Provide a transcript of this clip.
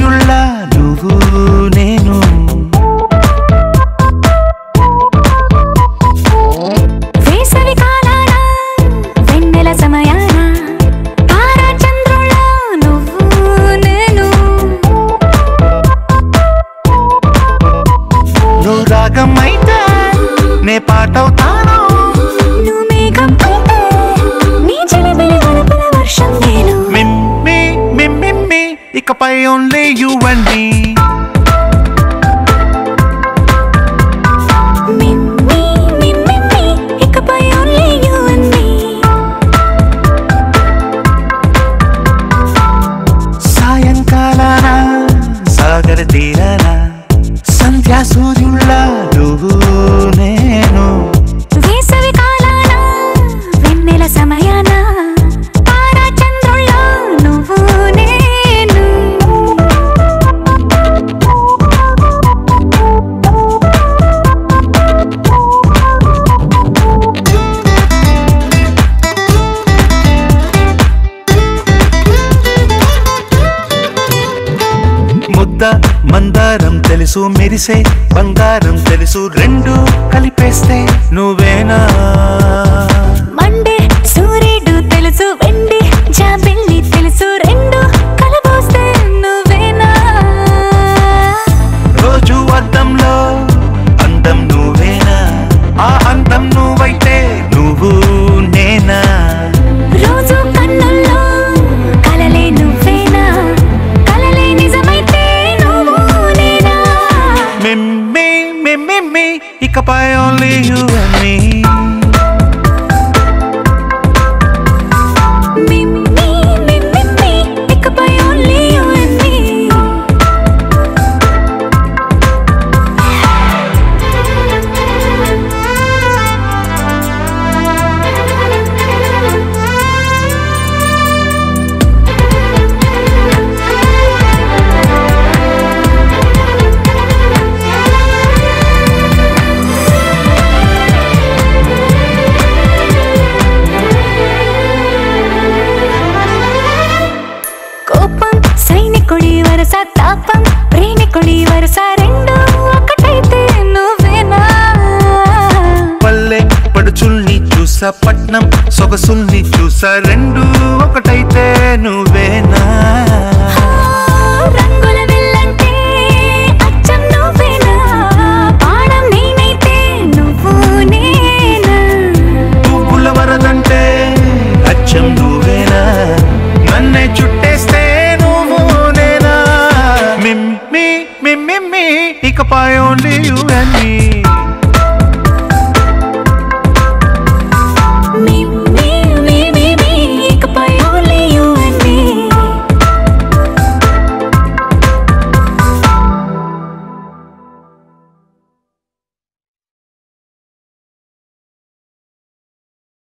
చంద్రుళ్ళ నువ్వు నేను వేసవి కాలాన వెన్నెల సమయాన తారా చంద్రుళ్ళ నువ్వు నేను నువ్వు రాగం అయితే నే పాటవుతాను నువ్వు మేఘం అయితే నీ చిలిపిలి గణపల వర్షం నేను మిమ్మి మిమ్మి ఇకపై ఓన్లీ యు అండ్ మీ మిమ్మీ మిమ్మిమ్మి ఇకపై ఓన్లీ యు అండ్ మీ సాయంకాలాన సాగర తీరాన సంధ్యా సూర్యుళ్ళ నువ్వు నేను వేసవి కాలాన వెన్నెల సమయాన తారా చంద్రుళ్ళ నువ్వు నేను ముద్ద మందారం తెలుసు మెరిసే బంగారం తెలుసు రెండు కలిపేస్తే నువ్వేనా మండే సూర్యుడు తెలుసు వెండి జాబిల్లి తెలుసు రెండు కలబోస్తే నువ్వేనా రోజు అద్దంలో అందం నువ్వేనా ఆ అందం నువ్వైతే నువ్వు నేనా రోజు కన్నుల్లో కలలే నువ్వేనా కలలే నిజమైతే నువ్వు నేనా మిమ్మి మిమ్మి ఇకపై ఓన్లీ యు అండ్ మీ మిమ్మీ మిమ్మిమ్మి ఇకపై ఓన్లీ యు అండ్ మీ కోపం సైనికుడి వరస తాపం ప్రేమికుడి వరస రెండు ఒకటైతే నువ్వేనా పల్లె పడుచుల్ని చూసా పట్నం సొగసుల్ని చూసా రెండు ఒకటైతే నువ్వు